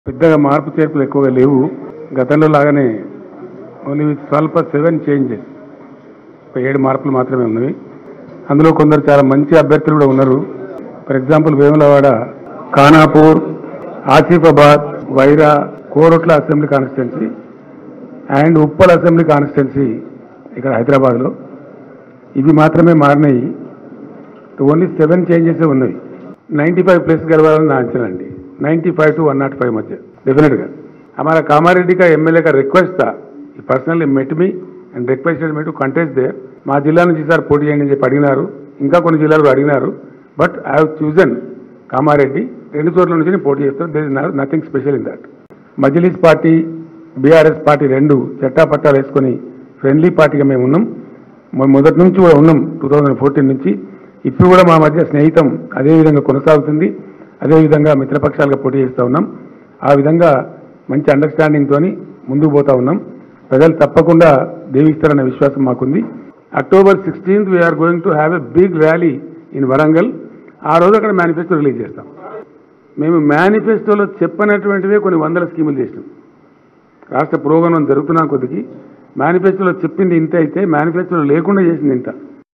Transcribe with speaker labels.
Speaker 1: పెద్దగా మార్పు చేర్పులు ఎక్కువగా లేవు గతంలో లాగానే ఓన్లీ విత్ స్వల్ప సెవెన్ చేంజెస్ ఒక ఏడు మార్పులు మాత్రమే ఉన్నవి అందులో కొందరు చాలా మంచి అభ్యర్థులు కూడా ఉన్నారు for example Vemulawada Khanapur Asifabad Wyra Koratla assembly constituency and Uppal assembly constituency ఇక్కడ హైదరాబాద్లో ఇవి మాత్రమే మారినాయి ఓన్లీ సెవెన్ చేంజెస్ ఉన్నవి నైంటీ ఫైవ్ ప్లస్ గెలవాలని నా అంచనా అండి ninety five to one not five మధ్య डेफिनेटगा हमारा कामारेड्डी का एमएलए का रिक्वेस्ट था personally met me and requested me to contest there మా జిల్లా నుంచి సార్ పోటీ చేయండి అని చెప్పి అడిగినారు ఇంకా కొన్ని జిల్లాలు అడిగినారు but I have chosen Kamareddy రెండు చోట్ల నుంచి నేను పోటీ చేస్తాను there is nothing special in that Majlis party BRS party రెండు చట్టాపట్టాలు వేసుకొని ఫ్రెండ్లీ పార్టీగా మేము ఉన్నాం మొ- మొదటి నుంచి కూడా ఉన్నాం టూ థౌజండ్ ఫోర్టీన్ నుంచి ఇప్పుడు కూడా మా మధ్య స్నేహితం అదే విధంగా కొనసాగుతుంది అదే విధంగా మిత్రపక్షాలుగా పోటీ చేస్తూ ఉన్నాం ఆ విధంగా మంచి అండర్స్టాండింగ్ తోని ముందుకు పోతా ఉన్నాం ప్రజలు తప్పకుండా దీవిస్తారన్న విశ్వాసం మాకుంది October sixteenth we're going to have a big rally in Warangal ఆ రోజు అక్కడ మేనిఫెస్టో రిలీజ్ చేస్తాం మేము మేనిఫెస్టోలో చెప్పనటువంటివే కొన్ని వందల స్కీములు చేసినాం రాష్ట్ర పురోగమనం జరుగుతున్న కొద్దికి మేనిఫెస్టోలో చెప్పింది ఇంత అయితే మేనిఫెస్టోలో లేకుండా చేసింది ఇంత